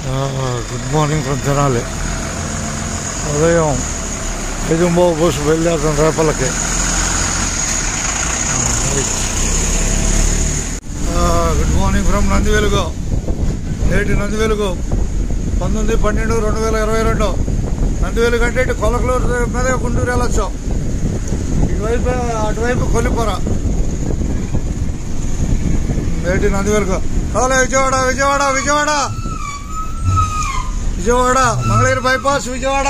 Good morning from Tenali ఉదయం ఎదుంబో bus బయలుదేరుతాం రేపలకి గుడ్ మార్నింగ్ ఫ్రమ్ నందివెలుగు నేటి నందివెలుగు పంతొమ్మిది పన్నెండు రెండు వేల ఇరవై రెండు నందివెలుగు అంటే ఇటు కొలకలూరు మీద గుంటూరు వెళ్ళొచ్చు ఇటువైపు అటువైపు కొల్లిపుర నేటి నందివెలుగు హలో విజయవాడ విజయవాడ విజయవాడ విజయవాడ మంగళగిరి బైపాస్ విజయవాడ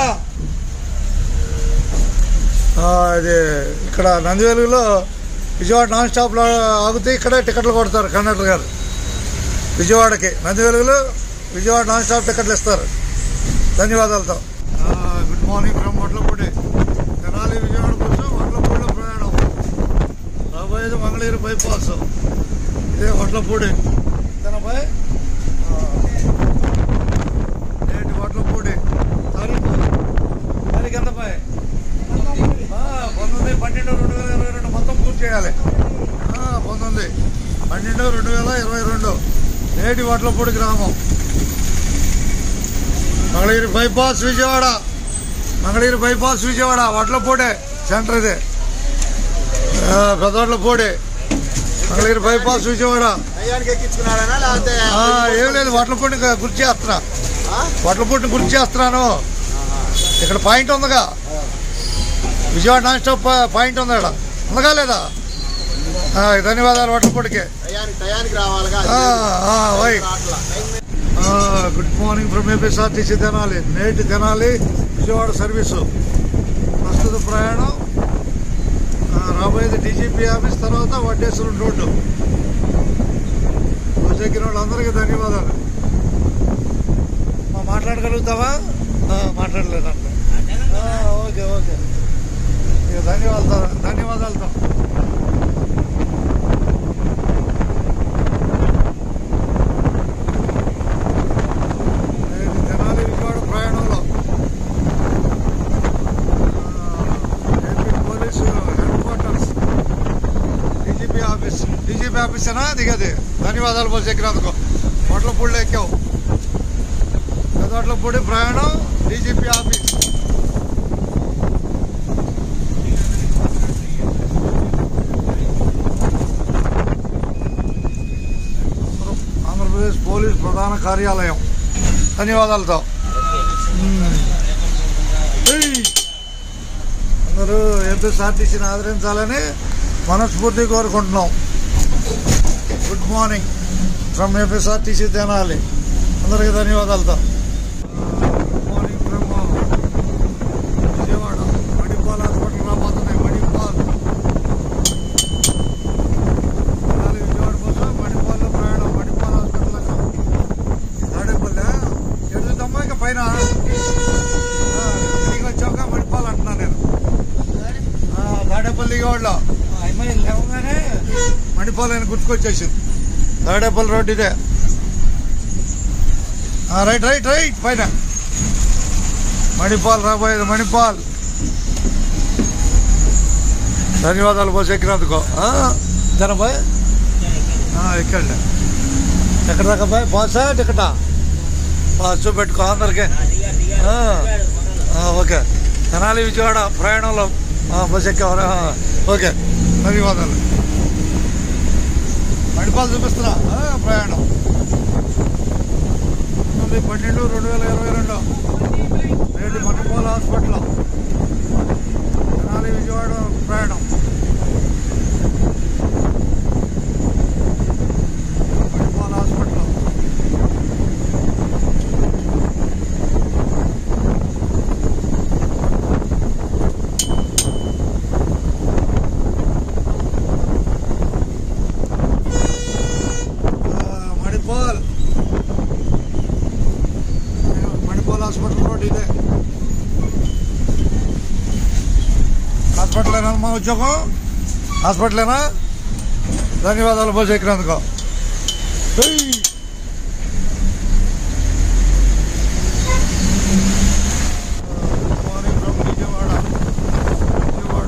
ఆ, ఇది ఇక్కడ నందివేలుగులో విజయవాడ నాన్ స్టాప్లో ఆగితే ఇక్కడే టికెట్లు కొడతారు కండక్టర్ గారు విజయవాడకి నందివేలుగులో విజయవాడ నాన్ స్టాప్ టికెట్లు ఇస్తారు ధన్యవాదాలతో good morning from Vadlapudi Tenali Vijayawada కోసం వడ్లపూడిలో ప్రయాణం రాబోయేది మంగళగిరి బైపాస్ ఇదే వడ్లపూడి తనపై నేటి వడ్లపూడి తారీఖు తారీఖు ఎంతపై ఆ, పంతొమ్మిది పన్నెండు రెండు వేల ఇరవై రెండు మొత్తం పూర్తి చేయాలి ఆ, పంతొమ్మిది పన్నెండు రెండు వేల ఇరవై రెండు నేటి వడ్లపూడి గ్రామం Mangalagiri bypass Vijayawada Mangalagiri bypass Vijayawada Vadlapudi centre ఇది ఆ, పెద్దవడ్లపూడి మంగళగిరి బైపాస్ విజయవాడ అయ్యానికి ఎక్కించుకున్నాడనా లేకపోతే ఆ, ఏం లేదు వడ్లపూడిని గుర్తు చేస్తున్నా ఆ? వడ్లపూడిని గుర్తు చేస్తున్నాను ఇక్కడ పాయింట్ ఉందిగా విజయవాడ నాన్ స్టాప్ పాయింట్ ఉంది ఇక్కడ ఉందిగా లేదా ఆ, ధన్యవాదాలు వడ్లపూడికి టయానికి టయానికి రావాలిగా ఆ, ఆ, వై రావట్లా. Good morning from APSRTC Tenali నేటి తెనాలి విజయవాడ సర్వీసు ప్రస్తుత ప్రయాణం ఆ, రాబోయేది డీజీపీ ఆఫీస్ తర్వాత వడ్డేశ్వరం రోడ్డు వచ్చేకిన వాళ్ళందరికీ ధన్యవాదాలు మా మాట్లాడగలుగుతావా ఆ, మాట్లాడలేదు అంటే ఓకే ఓకే ఇక ధన్యవాదాలు ధన్యవాదాలతో నేను తెనాలి విజయవాడ ప్రయాణంలో ఆ, AP police headquarters DGP office DGP ఆఫీసేనా దిగది ధన్యవాదాలు బస్సు ఎక్కినందుకు పొట్లపూడిలో ఎక్కావు పొట్లపూడి ప్రయాణం DGP office Andhra- Andhra Pradesh police ప్రధాన కార్యాలయం ధన్యవాదాలతో మ్మ్. ఏయ్. అందరూ ఏపీఎస్ఆర్టీసీని ఆదరించాలని మనస్ఫూర్తిగా కోరుకుంటున్నాం good morning from APSRTC Tenali అందరికీ ధన్యవాదాలతో good morning from Vijayawada Manipal hospital రాబోతున్నాయి మణిపాల్ తెనాలి విజయవాడ కోసం మణిపాల్లో ప్రయాణం మణిపాల్ హాస్పిటల్ తాడేపల్లె ఎడుదమ్మా ఇక పైన ఆ, తిరిగి వచ్చాక మణిపాల్ అంటున్నా నేను ఆ, తాడేపల్లి వాళ్ళ అమ్మాయి లేవగానే మణిపాల్ అని గుర్తుకొచ్చేసింది తాడేపల్లి రోడ్ ఇదే ఆ, రైట్ రైట్ రైట్ పైన మణిపాల్ రాబోయేది మణిపాల్ ధన్యవాదాలు బస్ ఎక్కినందుకు జనబాయ్ ఎక్కండి ఎక్కడ దాకా బాయ్ బాసా టికెటా బాస్ చూపెట్టుకో అందరికి ఆ, ఆ, ఓకే తెనాలి విజయవాడ ప్రయాణంలో ఆ, బస్ ఎక్కేవారా ఆ, ఓకే ధన్యవాదాలు మణిపాలు చూపిస్తున్నా ఆ, ప్రయాణం తొమ్మిది పన్నెండు రెండు వేల ఇరవై రెండు నేటి మణిపాల్ హాస్పిటల్ తెనాలి విజయవాడ ప్రయాణం మణిపాల్ హాస్పిటల్ ఆ, మణిపాల్ మణిపాల్ హాస్పిటల్ రోడ్ ఇదే హాస్పిటల్ మా ఉద్యోగం హాస్పిటలేనా ధన్యవాదాలు బస్ ఎక్కినందుకు ఏయ్. మార్నింగ్ ఫ్రమ్ విజయవాడ విజయవాడ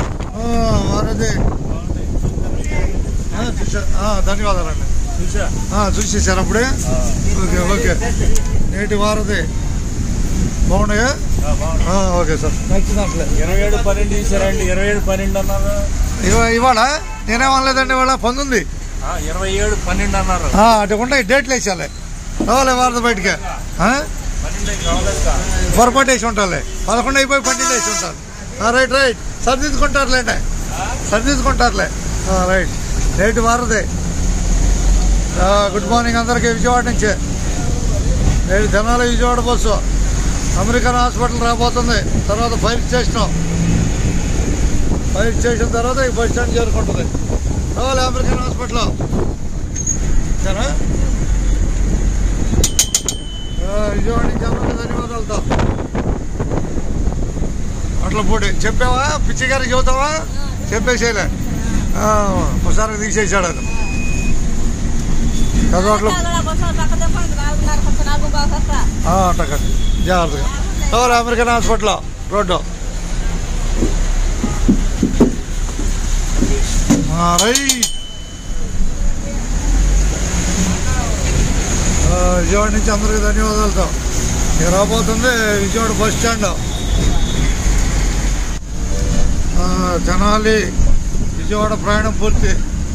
ఆ, వారధి ఆ, చూసా ఆ, ధన్యవాదాలండి చూసా ఆ, ఆ, చూసేసారు అప్పుడే ఓకే ఓకే నేటి వారది బాగున్నాయా ఆ, ఓకే సార్ నెక్స్ట్ దాంట్లో ఇరవై ఏడు పన్నెండు ఇచ్చారండి ఇరవై ఏడు పన్నెండు అన్నారు ఇవా- ఇవాళ నేనేమనలేదండి ఇవాళ పంతొమ్మిది ఆ, ఇరవై ఏడు పన్నెండు అన్నారు ఆ, అటు ఉంటాయి డేట్లు వేసాలి రావాలి వారద బయటికి ఆ? పన్నెండు కావాలి సార్ పొరపాటు వేసి ఉంటారులే పదకొండు అయిపోయి పన్నెండు వేసి ఉంటారు ఆ, రైట్ రైట్ సర్దిద్దుకుంటారులేండి సర్దిద్దుకుంటారులే ఆ, రైట్ రేటు వారదే ఆ, గుడ్ మార్నింగ్ అందరికీ విజయవాడ నుంచి నేడు జనాల విజయవాడ బస్సు అమెరికన్ హాస్పిటల్ రాబోతుంది తర్వాత ఫైర్ స్టేషన్ ఫైర్ స్టేషన్ తర్వాత ఈ బస్ స్టాండ్ చేరుకుంటుంది రావాలి అమెరికన్ హాస్పిటల్ సరే విజయవాడ నుంచి అందరికీ ధన్యవాదాలతో అట్లా పూడి చెప్పావా పిచ్చి గారికి చెబుతావా చెప్పేసేలే ఆ, ఒకసారి తీసేసాడు అది కదా అట్లా ఆ, అట్లా కాదు జాగ్రత్తగా కావాలి అమెరికన్ హాస్పిటల్ రోడ్డు ఆ, రైట్ ఆ, విజయవాడ నుంచి అందరికీ ధన్యవాదాలతో ఇక రాబోతుంది విజయవాడ బస్ స్టాండ్ ఆ, తెనాలి విజయవాడ ప్రయాణం పూర్తి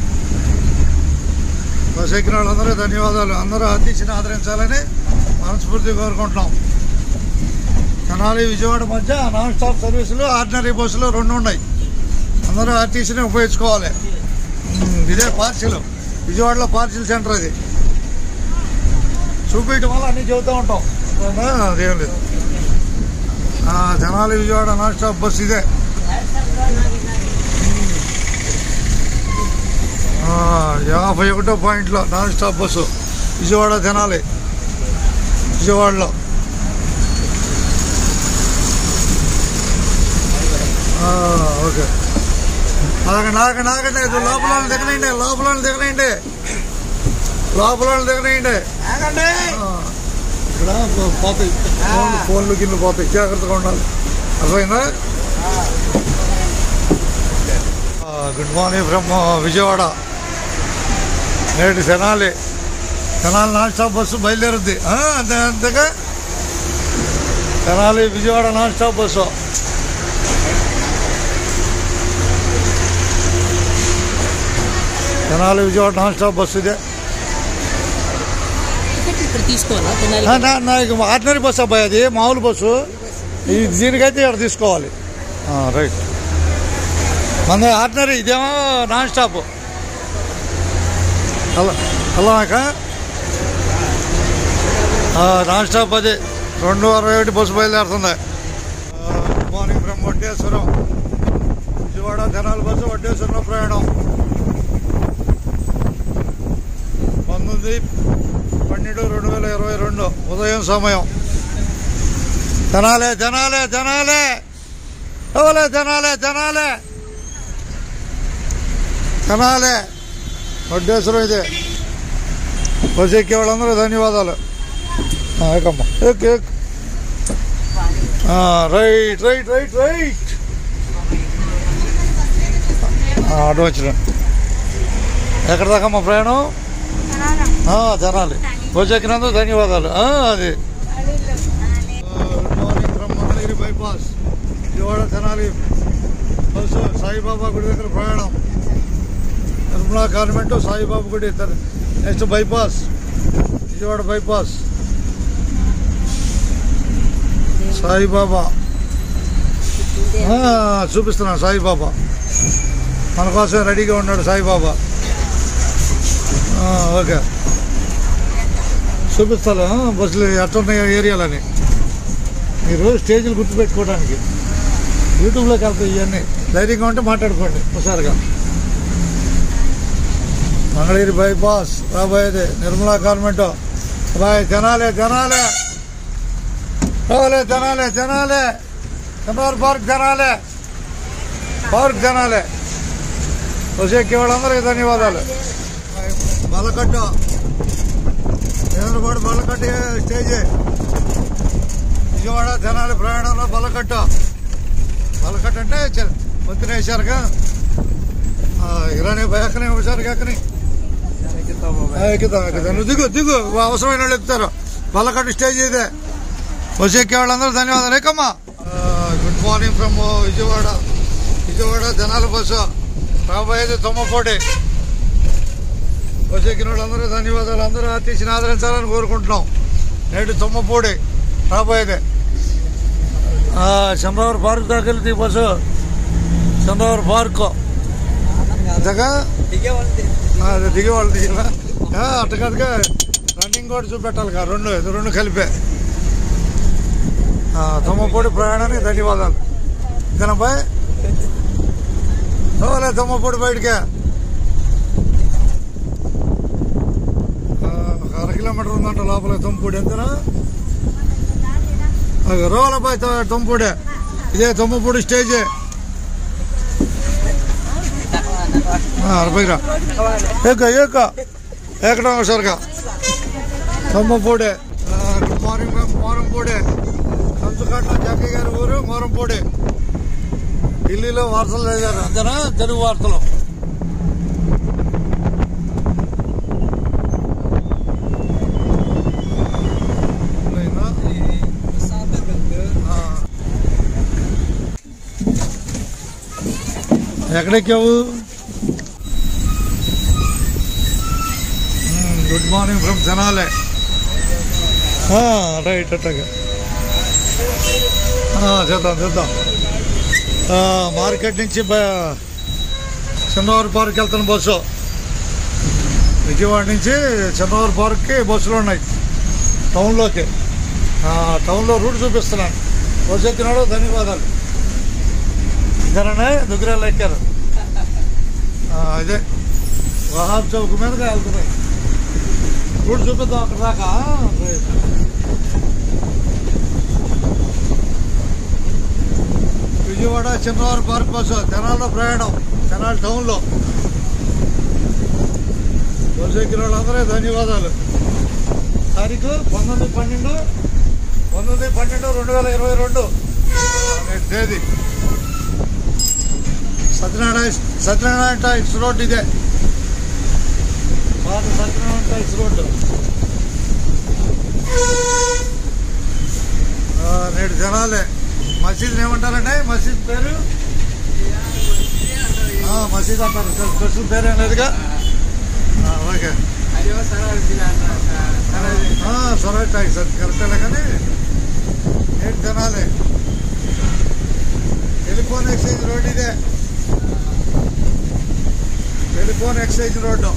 బస్ ఎక్కిన వాళ్ళందరూ ధన్యవాదాలు అందరూ అతిథిని ఆదరించాలని మనస్ఫూర్తిగా కోరుకుంటున్నాం తెనాలి విజయవాడ మధ్య నాన్ స్టాప్ సర్వీసులు ఆర్డినరీ బస్సులు రెండు ఉన్నాయి అందరూ ఆర్టీసీని ఉపయోగించుకోవాలి ఉమ్, ఇదే పార్సిల్ విజయవాడలో పార్సిల్ సెంటర్ ఇది చూపించడం వల్ల అన్నీ చెబుతూ ఉంటాం అవునా? అదేం లేదు ఆ, Tenali Vijayawada non stop bus ఇదే ఆ, యాభై ఒకటో పాయింట్లో non stop bus Vijayawada Tenali విజయవాడలో ఆ, ఓకే ఆగండి ఆగండి ఆగండి ఇది లోపల వాళ్ళు దిగనండి లోపల వాళ్ళు దిగనండి లోపల వాళ్ళు దిగనండి ఆ, ఇక్కడ పో- పోతాయి ఫోన్లు ఫోన్లు గిన్నెలు పోతాయి జాగ్రత్తగా ఉండాలి అర్థమైందా గుడ్ మార్నింగ్ ఫ్రమ్ విజయవాడ నేటి Tenali Tenali non stop bus బయలుదేరుద్ది ఆ, అంతే అంతేగా Tenali Vijayawada non stop bus Tenali Vijayawada non stop bus ఇదే టికెట్ ఇక్కడ తీసుకోవాలా తెనాలి ఆ, నా- నాకు ఆర్డినరీ బస్సు అబ్బాయి అది మామూలు బస్సు ఈ దీనికైతే ఇక్కడ తీసుకోవాలి ఆ, రైట్ మన ఆర్డినరీ ఇదేమో నాన్ స్టాప్ హలో హలో నాక నాన్ స్టాప్ అది రెండు అరవై ఒకటి బస్సు బయలుదేరుతుంది ఆ, good morning from Vaddeswaram Vijayawada జనాల బస్సు వడ్డేశ్వరంలో ప్రయాణం పంతొమ్మిది పన్నెండు రెండు వేల ఇరవై రెండు ఉదయం సమయం జనాలే జనాలే జనాలే ఎవలే జనాలే జనాలే జనాలే వడ్డేశ్వరం ఇది బస్ ఎక్కే వాళ్ళందరూ ధన్యవాదాలు ఆ, ఎక్కమ్మా ఎక్ ఎక్ ఆ, రైట్ రైట్ రైట్ రైట్ ఆ, అటు వచ్చిన ఎక్కడ దాకమ్మా ప్రయాణం ఆ, జనాలి బస్ ఎక్కినందుకు ధన్యవాదాలు ఆ, అది good morning from Mangalagiri bypass Vijayawada Tenali bus Saibaba గుడి దగ్గర ప్రయాణం నిర్మలా కాన్వెంట్ సాయిబాబా గుడి తర్- next bypass Vijayawada bypass Saibaba ఆ, చూపిస్తున్నాను సాయిబాబా మన కోసం రెడీగా ఉన్నాడు సాయిబాబా ఆ, ఓకే చూపిస్తాను ఆ, బస్సులు ఎట్లున్నాయి ఏరియాలని మీరు స్టేజ్లు గుర్తుపెట్టుకోవడానికి యూట్యూబ్లోకి వెళ్తాయి ఇవన్నీ ధైర్యంగా ఉంటే మాట్లాడుకోండి ఒకసారిగా మంగళగిరి బైపాస్ రాబోయేది నిర్మలా కాన్వెంట్ బాయ్ జనాలే జనాలే రావాలే జనాలే జనాలే చంద్రబాబు పార్క్ జనాలే పార్క్ జనాలే వచ్చే వాళ్ళందరికీ ధన్యవాదాలు బలకట్టు చంద్రబాబు బలకట్టు స్టేజ్ విజయవాడ జనాల ప్రయాణంలో బలకట్టు బలకట్టు అంటే చ- పొద్దున వేశారుగా ఇరానీ ఎక్కని ఒకసారి ఎక్కని ఆ, ఎక్కుతాం ఎక్కుతాం నువ్వు దిగు దిగు అవసరమైన వాళ్ళు ఎక్కుతారు పల్లకట్టు స్టేజ్ ఇదే వచ్చి ఎక్కే వాళ్ళందరూ ధన్యవాదాలు ఏకమ్మా good morning from Vijayawada Vijayawada జనాల బస్సు రాబోయేది తొమ్మపోటీ వచ్చి ఎక్కిన వాళ్ళందరూ ధన్యవాదాలు అందరూ తీసిన ఆదరించాలని కోరుకుంటున్నాం నేడు తొమ్మపూడి రాబోయేది చంద్రవరం పార్క్ దాకా వెళ్తే ఈ బస్సు చంద్రవరం పార్క్ అంతగా ఆ, అది దిగే వాళ్ళు దిగినా అట్ట కాదుగా రన్నింగ్ కూడా చూపెట్టాలి కదా రెండు ఇది రెండు కలిపే ఆ, తుమ్మపూడి ప్రయాణానికి ధన్యవాదాలు ఇతనపై ఓలే తుమ్మపూడి బయటికే ఆ, ఒక అర కిలోమీటర్ ఉందంట లోపల తుమ్మపూడి ఎంతనా రోలపై తుమ్మపూడి ఇదే తుమ్మపూడి స్టేజే అరవైరా ఏక ఏక ఎక్కడ సరిగా తమ్మపూడే గుడ్ మార్నింగ్ మ్యామ్ మోరంపూడే సంచుకాట్ల జాకీ గారి ఊరు మోరంపూడి ఢిల్లీలో వార్తలు చదివారు అంతేనా తెలుగు వార్తలు అవునా? ఆ. ఎక్కడెక్కావు గుడ్ మార్నింగ్ ఫ్రమ్ జనాలే రైట్ అట్టగా చేద్దాం చేద్దాం ఆ, మార్కెట్ నుంచి బ- చిన్నవారి పార్క్ వెళ్తున్న బస్సు విజయవాడ నుంచి చిన్నవారి పార్క్కి బస్సులు ఉన్నాయి టౌన్లోకి ఆ, టౌన్లో రూట్ చూపిస్తున్నాను బస్సు ఎక్కినాడు ధన్యవాదాలు ఇద్దరనే దుగ్గరాలు ఎక్కారు ఆ, ఇదే వహాబ్ చౌక్ మీదగా వెళ్తున్నాయి రూట్ చూపిద్దాం అక్కడ దాకా right. Vijayawada Chinnavari park bus తెనాల్లో ప్రయాణం తెనాలి టౌన్లో బస్సు ఎక్కిన వాళ్ళందరూ ధన్యవాదాలు తారీఖు పంతొమ్మిది పన్నెండు పంతొమ్మిది పన్నెండు రెండు వేల ఇరవై రెండు నేటి తేదీ సత్యనారాయణ సత్యనారాయణ టైక్స్ రోడ్ ఇదే పాత సత్యనారాయణ టైక్స్ రోడ్డు ఆ, నేడు జనాలే మసీద్ ఏమంటారంటే మసీద్ పేరు ఆ, మసీద్ అంటారు స్పె- స్పెషల్ పేరు ఏం లేదుగా ఆ, ఓకే సొరై ట్యాక్స్ అది కరెక్టేలే కానీ నేడు జనాలే టెలిఫోన్ ఎక్స్చేంజ్ రోడ్ ఇదే టెలిఫోన్ ఎక్స్చేంజ్ రోడ్డు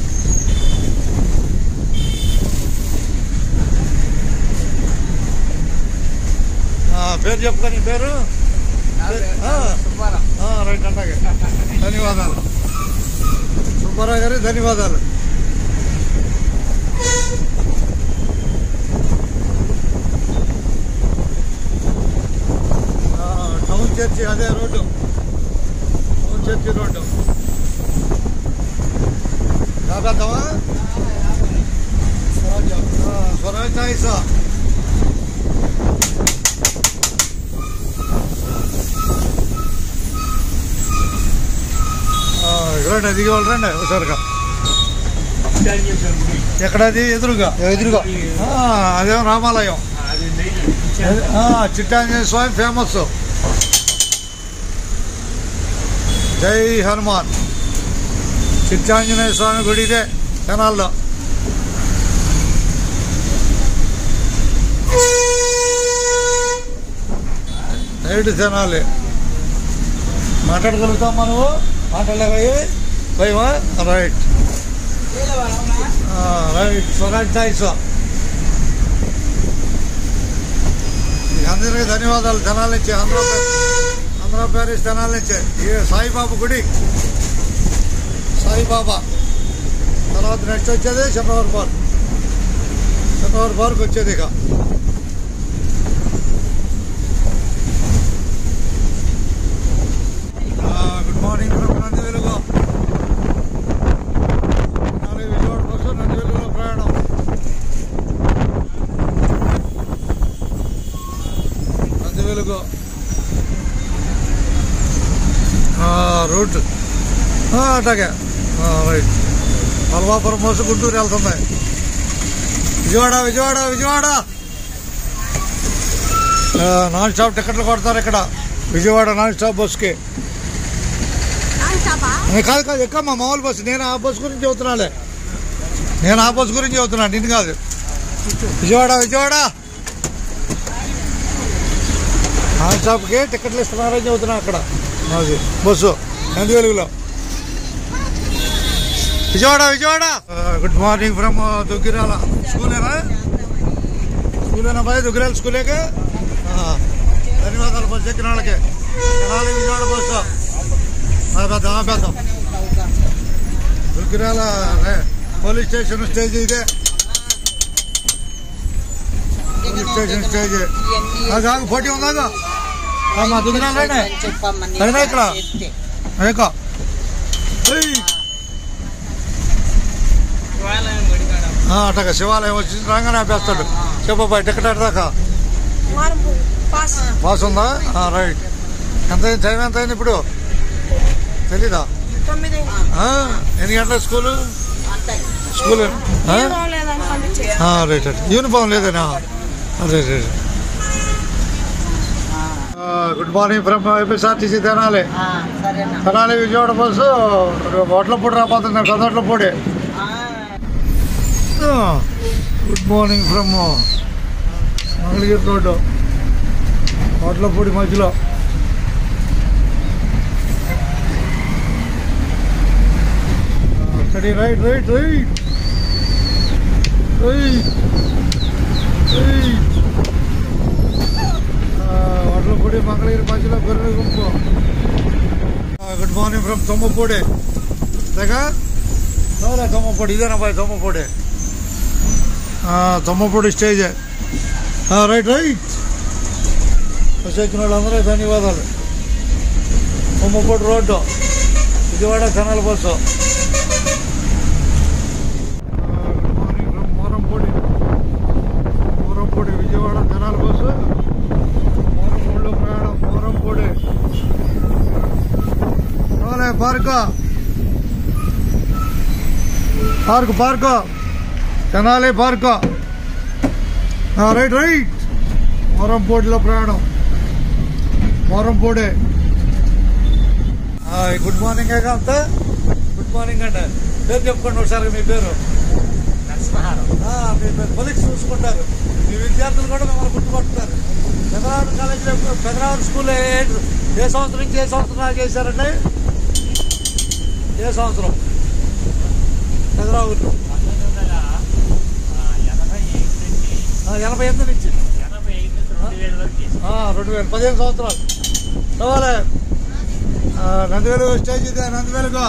ఆ, పేరు చెప్పుకో నీ పేరు ఆ, ఆ, రైట్ అట్లాగే ధన్యవాదాలు సుబ్బారావు గారి ధన్యవాదాలు ఆ, టౌన్ చర్చి అదే రోడ్డు టౌన్ చర్చి రోడ్డు రాబేద్దామా స్వరాజ్ ఆ, స్వరాజ్ తాయిసా రండి దిగి వాళ్ళు రండి ఒకసారిగా ఎక్కడది ఎదురుగా ఎదురుగా అదేం రామాలయం ఆ, చిట్టాంజనేయ స్వామి ఫేమస్ జై హనుమాన్ చిట్టాంజనేయ స్వామి గుడి ఇదే తెనాల్లో నైట్ తెనాలి మాట్లాడగలుగుతాం మనము మాట్లాడలేవయ్యి భయమా రైట్ రైట్ స్వరాజ్ థాంక్స్ అందరికీ ధన్యవాదాలు జనాల నుంచి ఆంధ్ర ఆంధ్ర ప్యారిస్ జనాల నుంచి ఈ సాయిబాబా గుడి సాయిబాబా తర్వాత నెక్స్ట్ వచ్చేది చంద్రవారి పార్క్ చంద్రవారి పార్క్ వచ్చేది ఇక గుడ్ మార్నింగ్ ఫ్రమ్ నంది వెలుగు నాలుగు విజయవాడ బస్సు నంది వెలుగులో ప్రయాణం నంది వెలుగు రూట్ అట్లాగే రైట్ మల్వాపురం బస్సు గుంటూరు వెళ్తుంది విజయవాడ విజయవాడ విజయవాడ ఆ, నాన్ స్టాప్ టికెట్లు కొడతారు ఇక్కడ విజయవాడ నాన్ స్టాప్ బస్సుకి ఏ, కాదు కాదు ఎక్కమ్మా మామూలు బస్సు నేను ఆ బస్సు గురించి చెబుతున్నాలే నేను ఆ బస్సు గురించి చెబుతున్నాను నిన్ను కాదు విజయవాడ విజయవాడ నాన్ స్టాప్కి టికెట్లు ఇస్తున్నారని చెబుతున్నా అక్కడ అది బస్సు నంది వెలుగులో Vijayawada Vijayawada good morning from Duggirala స్కూలేనా స్కూలేనా బాయ్ దుగ్గిరాల స్కూలేగా ఆ, ధన్యవాదాలు బస్సు ఎక్కిన వాళ్ళకి తెనాలి విజయవాడ బస్సు ఆ, పెద్ద ఆ, పెద్ద దుగ్గిరాల రే, పోలీస్ స్టేషన్ స్టేజ్ ఇదే పోలీస్ స్టేషన్ స్టేజ్ అది ఆగు పోటీ ఉందాగా మా దుగ్గిరాలనే అయినా ఇక్కడ ఏక ఏయ్. ఆ, అట్టగా శివాలయం వచ్చి రాగానే ఆపేస్తాడు చెప్పబాయ్ టికెట్ దాకా పాస్ ఉందా ఆ, రైట్ ఎంత అయింది? టైం ఎంత అయింది ఇప్పుడు తెలీదా ఆ, ఎన్ని గంటల స్కూలు స్కూల్ ఆ? ఆ, రైట్ రైట్ యూనిఫామ్ లేదనా అదే right good morning from APSRTC Tenali Tenali Vijayawada bus Vadlapudi రాబోతుంది కదట్లపూడి good morning from Mangalagiri road Vadlapudi మధ్యలో study right right right right right Vadlapudi Mangalagiri మధ్యలో గొర్రెల గుంపు గుడ్ మార్నింగ్ ఫ్రమ్ తొమ్మపూడి తెగా అవునా తొమ్మపూడి ఇదేనా boy Tommapudi Tommapudi stage right right bus ఎక్కిన వాళ్ళందరూ ధన్యవాదాలు Tommapudi road Vijayawada canal bus good morning from Morampudi Morampudi Vijayawada canal bus మోరంపూడిలో ప్రయాణం మోరంపూడి రాలే పార్కా park park Tenali park right right మోరంపూడిలో ప్రయాణం మోరంపూడి గుడ్ మార్నింగ్ అంతా గుడ్ మార్నింగ్ అండి పేరు చెప్పుకోండి ఒకసారి మీ పేరు ఆ, మీ పేరు కొలీగ్స్ చూసుకుంటారు మీ విద్యార్థులు కూడా మిమ్మల్ని గుర్తుపడుతున్నారు పెదరావూరు కాలేజీలో పెదరావూరు స్కూల్లో ఏ ఏ సంవత్సరం నుంచి ఏ సంవత్సరం చేశారండి ఏ సంవత్సరం పెదరావూరు ఆ, ఎనభై ఎనిమిది నుంచి ఆ, రెండు వేలు పదిహేను సంవత్సరాలు రావాలి నందివేలు స్టేజ్ ఇదే నందివేలుగా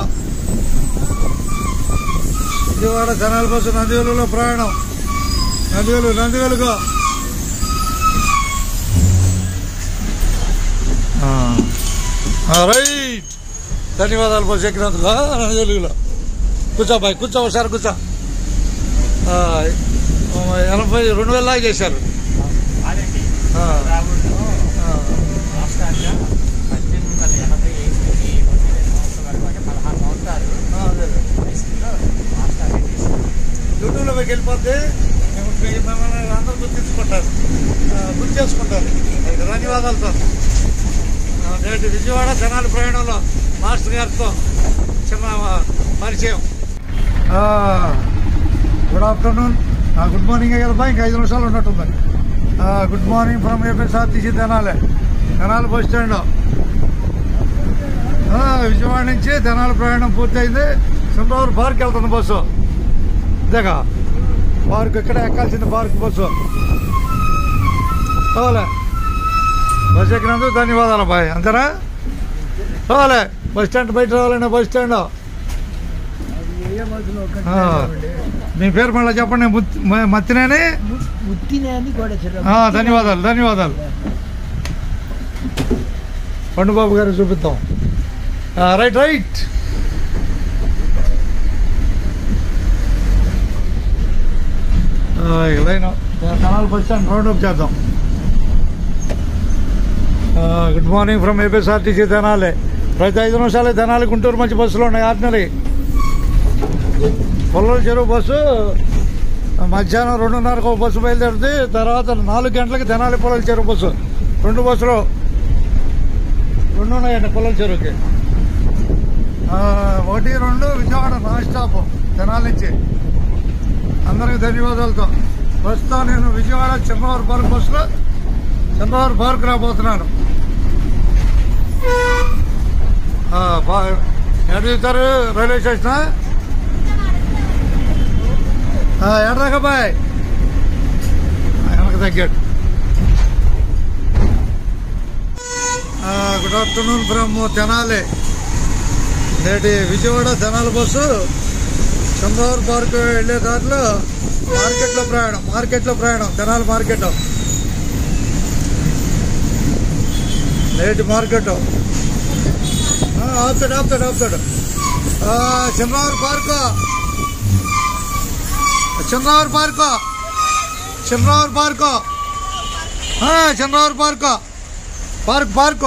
విజయవాడ జనాల బస్సు నందివేలులో ప్రయాణం నందివేలు నందివేలుగా రైట్ ధన్యవాదాలు బస్సు ఎక్కినందుకు ఆ, నందివేలుగులో కూర్చో బాయ్ కూర్చో ఒకసారి కూర్చో ఆ, ఎనభై రెండు వేల లాగా చేశారు ఆ, ఆ. ఆ, అదే అదే. యూట్యూబ్లోకి వెళ్ళిపోతే మేము- మీ- మిమ్మల్ని అందరూ గుర్తించుకుంటారు ఆ, గుర్తు చేసుకుంటారు అది ధన్యవాదాలు సార్ ఆ, నేటి విజయవాడ జనాల ప్రయాణంలో మాస్టర్ గారితో చిన్న ఆ, పరిచయం గుడ్ ఆఫ్టర్నూన్ గుడ్ మార్నింగ్ కదా ఇంకా ఐదు నిమిషాలు ఉన్నట్టుంది good morning from APSRTC Tenali Tenali bus stand ఆ, విజయవాడ నుంచి తెనాలి ప్రయాణం పూర్తయింది సింహావూరు పార్క్ వెళ్తుంది బస్సు ఇదేగా పార్క్ ఇక్కడ ఎక్కాల్సింది పార్క్ బస్సు పోలే బస్ ఎక్కినందుకు ధన్యవాదాలు బాయ్ అంతేనా పోలే బస్ స్టాండ్ బయట రావాలండి బస్ స్టాండ్ ఆ. మీ పేరు మళ్ళీ చెప్పండి ముత్- మ- మత్తినేని ఉత్తినేని కూడా ఆ, ధన్యవాదాలు ధన్యవాదాలు పండుబాబు గారు చూపిద్దాం ఆ, రైట్ రైట్ ఆ, ఇక line canal bus stand round up చేద్దాం ఆ, good morning from APSRTC Tenali ప్రతి ఐదు నిమిషాలు తెనాలి గుంటూరు మంచి బస్సులు ఉన్నాయి ఆర్డినరీ పొల్లల చెరువు బస్సు మధ్యాహ్నం రెండున్నరకు ఒక బస్సు బయలుదేరుతుంది తర్వాత నాలుగు గంటలకి తెనాలి పొల్లల చెరువు బస్సు రెండు బస్సులు రెండు ఉన్నాయండి పొల్లల చెరువుకి ఆ, ఒకటి రెండు విజయవాడ నాన్ స్టాప్ తెనాలి నుంచి అందరికి ధన్యవాదాలతో ప్రస్తుతం నేను విజయవాడ చంద్రవారి పార్క్ బస్సులో చంద్రవారి పార్క్ రాబోతున్నాను ఆ, బా- ఎక్కడ చూస్తారు రైల్వే స్టేషన్ ఎడదాకా బాయ్ వెనక తగ్గాడు గుడ్ ఆఫ్టర్నూన్ ఫ్రమ్ తెనాలి నేటి విజయవాడ తెనాలి బస్సు చంద్రవారి పార్క్ వెళ్ళే దారిలో మార్కెట్లో ప్రయాణం మార్కెట్లో ప్రయాణం తెనాలి మార్కెట్ నేటి మార్కెట్ ఆపుతాడు ఆపుతాడు ఆపుతాడు ఆ, Chandravari park Chandravari park Chandravari park ఆ, Chandravari park park park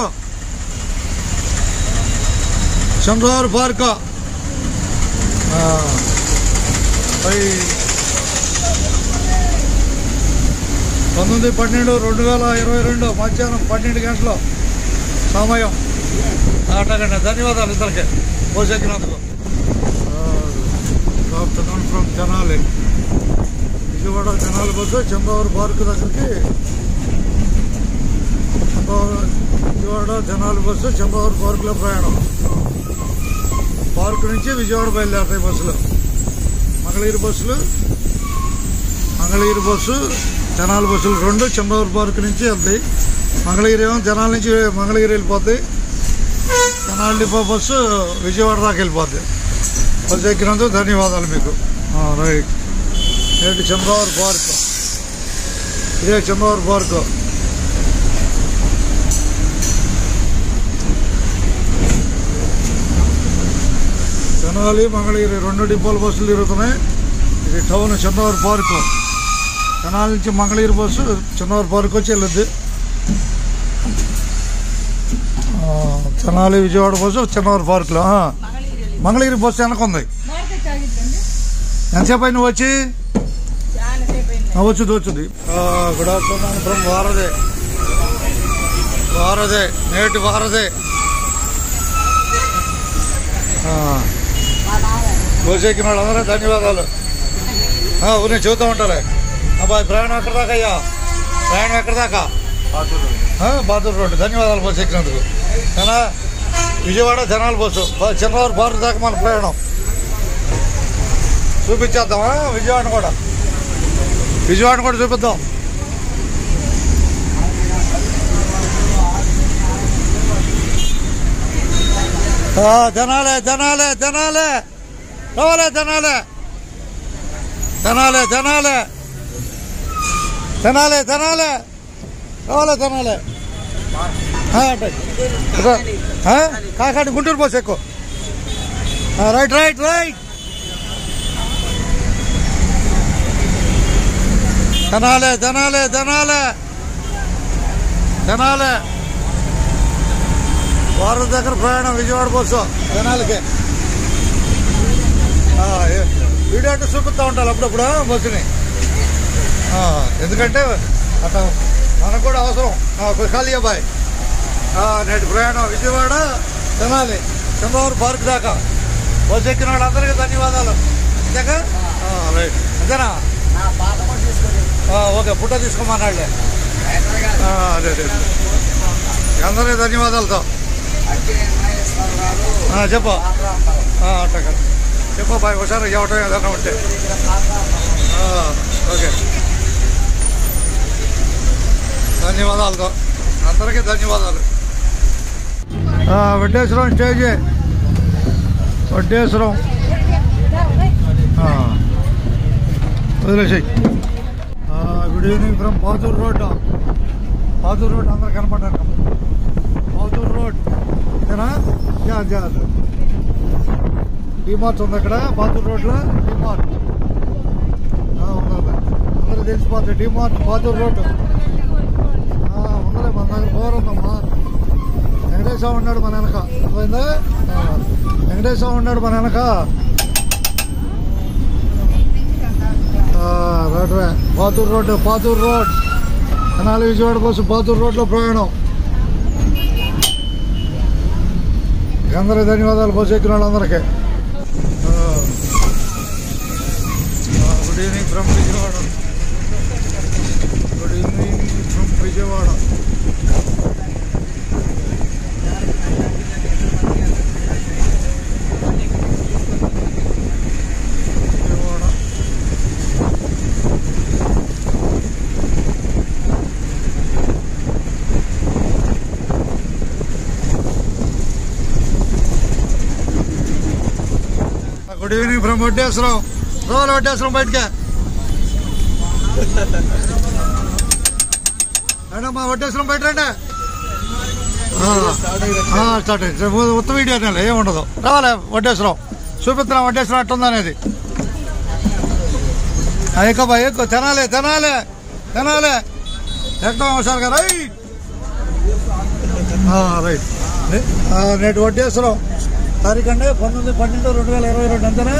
Chandravari park ఆ, పై పంతొమ్మిది పన్నెండు రెండు వేల ఇరవై రెండు మధ్యాహ్నం పన్నెండు గంటలు సమయం అటగండి ధన్యవాదాలు ఇద్దరికి పోసెక్కినందుకు afternoon from Tenali Vijayawada Tenali bus Chandravari park దగ్గరికి చంద్రవారి విజయవాడ తెనాలి బస్సు చంద్రవారి పార్కులో ప్రయాణం పార్క్ నుంచి విజయవాడ బయలుదేరుతాయి బస్సులు మంగళగిరి బస్సులు మంగళగిరి బస్సు తెనాలి బస్సులు రెండు చంద్రవారి పార్క్ నుంచి వెళ్తాయి మంగళగిరి ఏమో తెనాలి నుంచి మంగళగిరి వెళ్ళిపోతాయి తెనాలి డిపో బస్సు విజయవాడ దాకా వెళ్ళిపోద్ది బస్సు ఎక్కినందుకు ధన్యవాదాలు మీకు ఆ, రైట్ నేటి చంద్రవారి పార్క్ ఇదే చంద్రవారి పార్క్ తెనాలి మంగళగిరి రెండు డిపోల బస్సులు తిరుగుతున్నాయి ఇది టౌన్ చంద్రవారి పార్క్ తెనాలి నుంచి మంగళగిరి బస్సు చంద్రవారి పార్క్ వచ్చి వెళ్ళొద్ది ఆ, తెనాలి విజయవాడ బస్సు చంద్రవారి పార్క్లో ఆ. మంగళగిరి బస్సు వెనక ఉంది ఎంతసేపు అయింది నువ్వు వచ్చి ఆ, వచ్చింది వచ్చింది గుడ్ ఆఫ్టర్నూన్ ఫ్రమ్ వారదే వారదే నేటి వారదే బస్సు ఎక్కిన వాళ్ళందరూ ధన్యవాదాలు ఆ, ఊరిని చెబుతూ ఉంటాలే అబ్బాయి ప్రయాణం ఎక్కడ దాకా అయ్యా ప్రయాణం ఎక్కడ దాకా ఆ, బాదూర్ రోడ్డు ధన్యవాదాలు బస్సు ఎక్కినందుకు కానీ విజయవాడ జనాల బస్సు బ- చంద్రబాబు పార్క్ దాకా మన ప్రయాణం చూపించేద్దామా విజయవాడ కూడా విజయవాడ కూడా చూపిద్దాం ఆ, జనాలే జనాలే జనాలే రావాలే జనాలే జనాలే జనాలే తినాలి తినాలి కావాలి తినాలి ఆ, అట్టే. ఇదో, ఆ? కాకాని గుంటూరు బస్ ఎక్కువ రైట్ రైట్ రైట్ తినాలి తినాలి తినాలి తినాలి వారం దగ్గర ప్రయాణం విజయవాడ బస్సు తినాలికి ఆ, ఏ- వీడియో అంటే చూపిస్తూ ఉంటాను అప్పుడప్పుడు బస్సుని ఆ, ఎందుకంటే అట్లా మనకు కూడా అవసరం ఆ, ఒక ఖాళీ అబ్బాయి ఆ, నేటి ప్రయాణం విజయవాడ తినాలి చంద్రబాబు పార్క్ దాకా బస్సు ఎక్కిన వాళ్ళందరికీ ధన్యవాదాలు అంతేకా ఆ, రైట్ అంతేనా ఆ, ఓకే ఫోటో తీసుకోమన్నాళ్ళే ఆ, అదే అదే అందరికీ ధన్యవాదాలతో ఆ, చెప్పు ఆ, అట్లా కాదు. చెప్పు బాయ్ ఒకసారి ఇవ్వటం ఏదైనా ఉంటే ఆ, ఓకే ధన్యవాదాలతో అందరికీ ధన్యవాదాలు ఆ, వడ్డేశ్వరం స్టేజ్ వడ్డేశ్వరం ఆ, వదిలేసాయి good evening from Pathur road Pathur road అందరు కనపడ్డారు పాతూర్ రోడ్ ఓకేనా జా జా డిమార్ట్ ఉంది అక్కడ పాతూర్ రోడ్లో డిమార్ట్ ఉన్నది అందరూ తెలిసిపోతుంది డిమార్ట్ పాతూర్ రోడ్ ఆ, ఉన్నదే మన దగ్గర పవర్ ఉందమ్మా వెంకటేశ్వర ఉన్నాడు మన వెనక పోయిందా వెంకటేశ్వర ఉన్నాడు మన వెనక రోడ్వే పాతూరు రోడ్డు పాతూరు రోడ్ తెనాలి విజయవాడ కోసం పాతూరు రోడ్లో ప్రయాణం అందరికీ ధన్యవాదాలు బస్సు ఎక్కిన వాళ్ళందరికీ good evening from Vijayawada good evening from Vijayawada Vijayawada good evening from Vaddeswaram రోజు వడ్డేశ్వరం బయటకే మేడం మా వడ్డేశ్వరం బయట రండి ఆ, ఆ, స్టార్ట్ అయింది సరే, ఉత్త వీడియో నెల ఏముండదు రావాలి వడ్డేశ్వరం చూపిస్తున్నాం వడ్డేశ్వరం ఎట్టుందనేది ఎక్కువ ఎక్కువ తినాలి తినాలి తినాలి ఎక్కడం సార్ గారు రైట్ ఆ, రైట్ నే- ఆ, నేటి వడ్డేశ్వరం తారీఖు అండి పంతొమ్మిది పన్నెండు రెండు వేల ఇరవై రెండు అంతేనా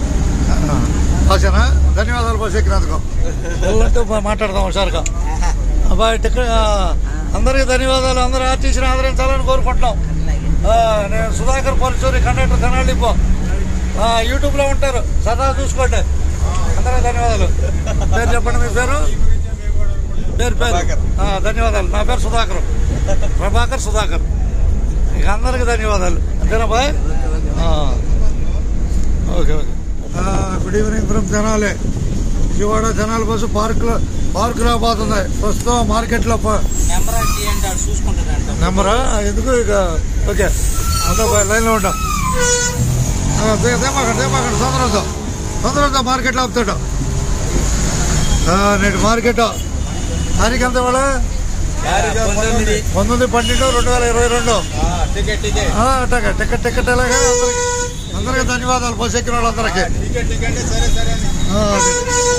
భాషనా ధన్యవాదాలు భాష ఎక్కినందుకు వాళ్ళంటూ మా- మాట్లాడదాం హుషారుగా అబ్బాయి టికెట్ ఆ, అందరికీ ధన్యవాదాలు అందరూ ఆర్టీసీని ఆదరించాలని కోరుకుంటున్నాం ఆ, నేను సుధాకర్ పరచూరి కండక్టర్ తెనాలి డిపో ఆ, యూట్యూబ్లో ఉంటారు సరదా చూసుకోండి అందరికీ ధన్యవాదాలు పేరు చెప్పండి మీ పేరు పేరు పేరు ఆ, ధన్యవాదాలు నా పేరు సుధాకర్ ప్రభాకర్ సుధాకర్ ఇక అందరికి ధన్యవాదాలు అంతేనా బాయ్ ఆ. ఓకే ఓకే ఆ, good evening from Tenali Vijayawada Tenali bus park park రాబోతుంది ప్రస్తుతం మార్కెట్లో ప- నెంబర్ తీయండి ఆడు చూసుకుంటాడంట నెంబరా ఎందుకు ఇక ఓకే అంతా బాయ్ లైన్లో ఉంటాం ఆ, దే- దేమాకండి దేమాకండి తొందరతో తొందరతో మార్కెట్లో ఆపుతాడు ఆ, నేటి మార్కెట్ తారీఖు ఎంత వాళ్ళ పంతొమ్మిది పంతొమ్మిది పన్నెండు రెండు వేల ఇరవై రెండు టికెట్ టికెట్ ఆ, అట్టగా టికెట్ టికెట్ ఎలాగా అందరికి అందరికీ ధన్యవాదాలు బస్సు ఎక్కిన వాళ్ళందరికీ టికెట్ టికెట్ సరే సరే అని. ఆ, అది.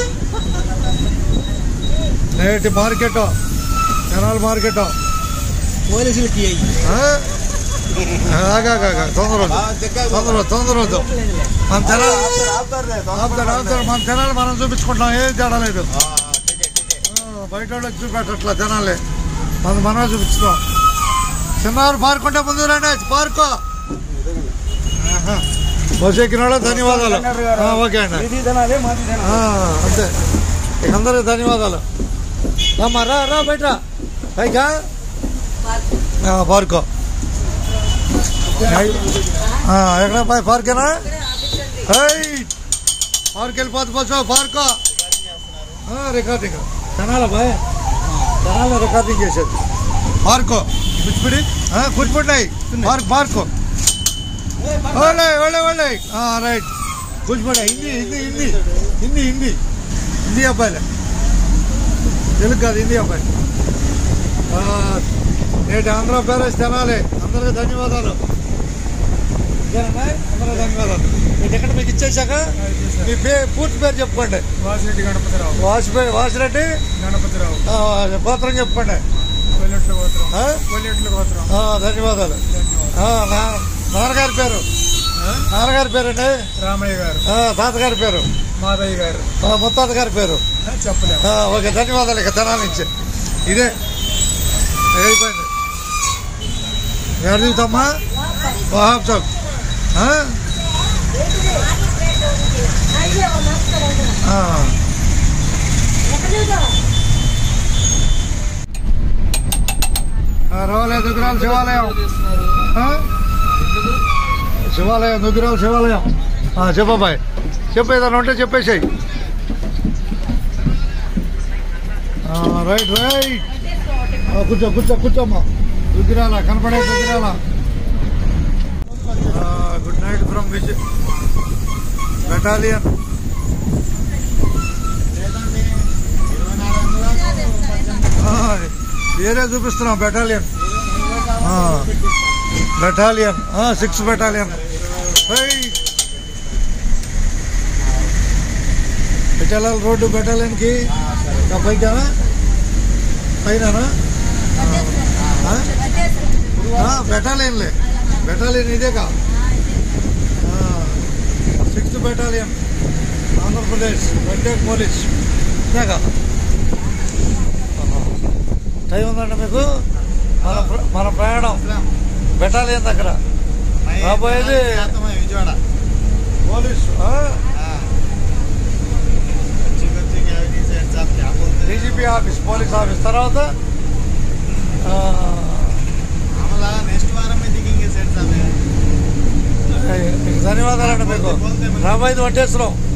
నేటి మార్కెట్ జనాల మార్కెట్ పోలీసులకి ఆగాగా తొందర వద్దు. బాగా చిక్కగా తొందర తొందర వద్దు మన తెనాలి ఆపుతారు, ఆపుతారులే, ఆపుతాడు, ఆపుతాడు. మన తెనాలి మనం చూపించుకుంటాం ఏం తేడా లేదు ఆ, టికెట్ టికెట్ ఆ, బయట వాళ్ళకి చూపెట్టట్లా తెనాలి మనం మనమే చూపించుతాం చిన్నవారు పార్క్ ఉంటే ముందు రండి పార్కు ఆహా. బస్సు ఎక్కిన వాళ్ళు ధన్యవాదాలు ఆ, ఓకే అండి ఆ, అంతే ఇక అందరికి ధన్యవాదాలు రామ్మా రా రా బయట రా. పైకా ఆ, పార్కు ఆ, ఎక్కడ పై పార్కేనా హై పార్క్ వెళ్ళిపోతుంది బస్సు పార్కు ఆ, రికార్డింగ్ తినాలా బాయ్ తినాలా రికార్డింగ్ చేసేది పార్కు కూచిపూడి ఆ, కూచిపూడి పార్క్ పార్కు ఒళ్ళే ఒళ్ళే ఒళ్ళే రైట్ కూచిపూడి హిందీ హిందీ హిందీ హిందీ హిందీ హిందీ అబ్బాయిలే తెలుగు కాదు హిందీ అబ్బాయి ఆ, నేటి ఆంధ్ర పేరెస్ తినాలి అందరికీ ధన్యవాదాలు ఇదేనా? అందరికీ ధన్యవాదాలు మీ టికెట్ మీకు ఇచ్చేసాక మీ పే పూర్తి పేరు చెప్పుకోండి వాసిరెడ్డి గణపతిరావు వాసిపేట వాసిరెడ్డి గణపతిరావు ఆ, గోత్రం చెప్పుకోండి కొల్లెట్ల గోత్రం ఆ? కొల్లెట్ల గోత్రం ఆ, ధన్యవాదాలు ఆ, నా- నాన్నగారి పేరు నాన్నగారి పేరండి రామయ్య గారు ఆ, తాతగారి పేరు మాదయ్య గారు ఆ, ముత్తాత గారి పేరు చెప్పలేము ఆ, ఓకే ధన్యవాదాలు ఇక తెనాల నుంచి ఇదే అయిపోయింది ఎక్కడ దిగుతామ్మా వహాబ్ చౌక్ ఆ? ఆ. ఆ, రావాలే దుగ్గిరాల శివాలయం ఆ? శివాలయం దుగ్గిరాల శివాలయం ఆ, చెప్పబాయ్ చెప్పు ఏదైనా ఉంటే చెప్పేసాయి రైట్ రైట్ ఆ, కూర్చో కూర్చో కూర్చోమ్మా దుగ్గిరాల కనపడే Duggirala good night from Vijay battalion వేరే చూపిస్తున్నాం battalion battalion six battalion battalion road బెటాలియన్కి పైకా పైన బెటాలియన్లే బెటాలియన్ ఇదేగా సిక్స్త్ బెటాలియన్ ఆంధ్రప్రదేశ్ వెంటేక్ పోలీస్ ఇందాక టైం ఉందండి మీకు మన ప్ర- మన ప్రయాణం బెటాలియన్ దగ్గర రాబోయేది విజయవాడ పోలీస్ ఆ? వచ్చి వచ్చి క్యావిటీ సెట్ సాప్ క్యా బోల్తే డీజీపీ ఆఫీస్ పోలీస్ ఆఫీస్ తర్వాత ఆ, ఆమలా నెక్స్ట్ వారం में दिखेंगे सेठ साहब మీకు ధన్యవాదాలండి మీకు రాబోయేది వడ్డేశ్వరం